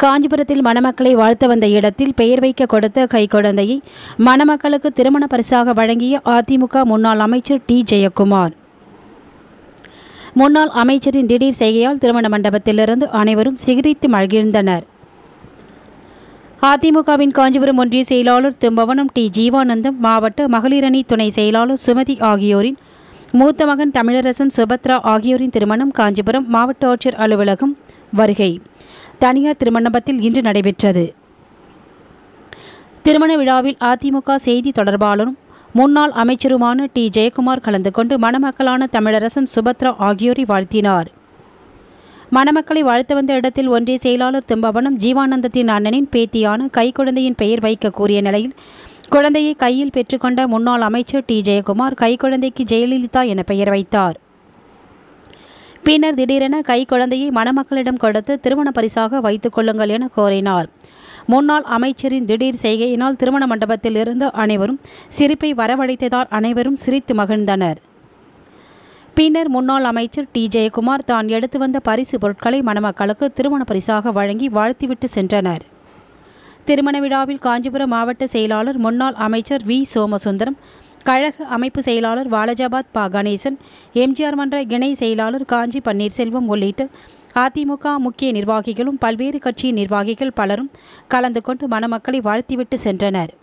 காஞ்சிபுரத்தில் மணமக்களை வாழ்த்த வந்த இடத்தில் பெயர் வைக்க கொடுத்த கைக்குழந்தையை மணமக்களுக்கு திருமண பரிசாக வழங்கிய அதிமுக முன்னாள் அமைச்சர் டி ஜெயக்குமார் முன்னாள் அமைச்சரின் திடீர் செய்கையால் திருமண மண்டபத்திலிருந்து அனைவரும் சிகிரித்து மகிழ்ந்தனர் அதிமுகவின் காஞ்சிபுரம் ஒன்றிய செயலாளர் திம்பவனம் டி ஜீவானந்தம் மாவட்ட மகளிரணி துணை செயலாளர் சுமதி ஆகியோரின் மூத்த மகன் தமிழரசன் சுபத்ரா ஆகியோரின் திருமணம் காஞ்சிபுரம் மாவட்ட ஆட்சியர் அலுவலகம் வருகை தனியார் திருமண்டபத்தில் இன்று நடைபெற்றது திருமண விழாவில் அதிமுக செய்தி தொடர்பாளரும் முன்னாள் அமைச்சருமான டி ஜெயக்குமார் கலந்து கொண்டு மணமக்களான தமிழரசன் சுபத்ரா ஆகியோரை வாழ்த்தினார் மணமக்களை வாழ்த்து வந்த இடத்தில் ஒன்றிய செயலாளர் திம்பவனம் ஜீவானந்தத்தின் அண்ணனின் பேத்தியான கைக்குழந்தையின் பெயர் வைக்க கூறிய நிலையில் குழந்தையை கையில் பெற்றுக்கொண்ட முன்னாள் அமைச்சர் டி ஜெயக்குமார் கைக்குழந்தைக்கு ஜெயலலிதா என பெயர் வைத்தார் பின்னர் திடீரென கை குழந்தையை மணமக்களிடம் கொடுத்து திருமண பரிசாக வைத்துக் கொள்ளுங்கள் என கோரினார் முன்னாள் அமைச்சரின் திடீர் செய்கையினால் திருமண மண்டபத்தில் இருந்த அனைவரும் சிரிப்பை வரவழைத்ததால் அனைவரும் சிரித்து மகிழ்ந்தனர் பின்னர் முன்னாள் அமைச்சர் டி ஜெயக்குமார் தான் எடுத்து வந்த பரிசு பொருட்களை மணமக்களுக்கு திருமண பரிசாக வழங்கி வாழ்த்திவிட்டு சென்றனர் திருமண விழாவில் காஞ்சிபுரம் மாவட்ட செயலாளர் முன்னாள் அமைச்சர் வி சோமசுந்தரம் கழக அமைப்பு செயலாளர் வாலஜாபாத் பா கணேசன் எம்ஜிஆர் மன்ற இணை செயலாளர் காஞ்சி பன்னீர்செல்வம் உள்ளிட்ட அதிமுக முக்கிய நிர்வாகிகளும் பல்வேறு கட்சியின் நிர்வாகிகள் பலரும் கலந்து கொண்டு மணமக்களை வாழ்த்திவிட்டு சென்றனர்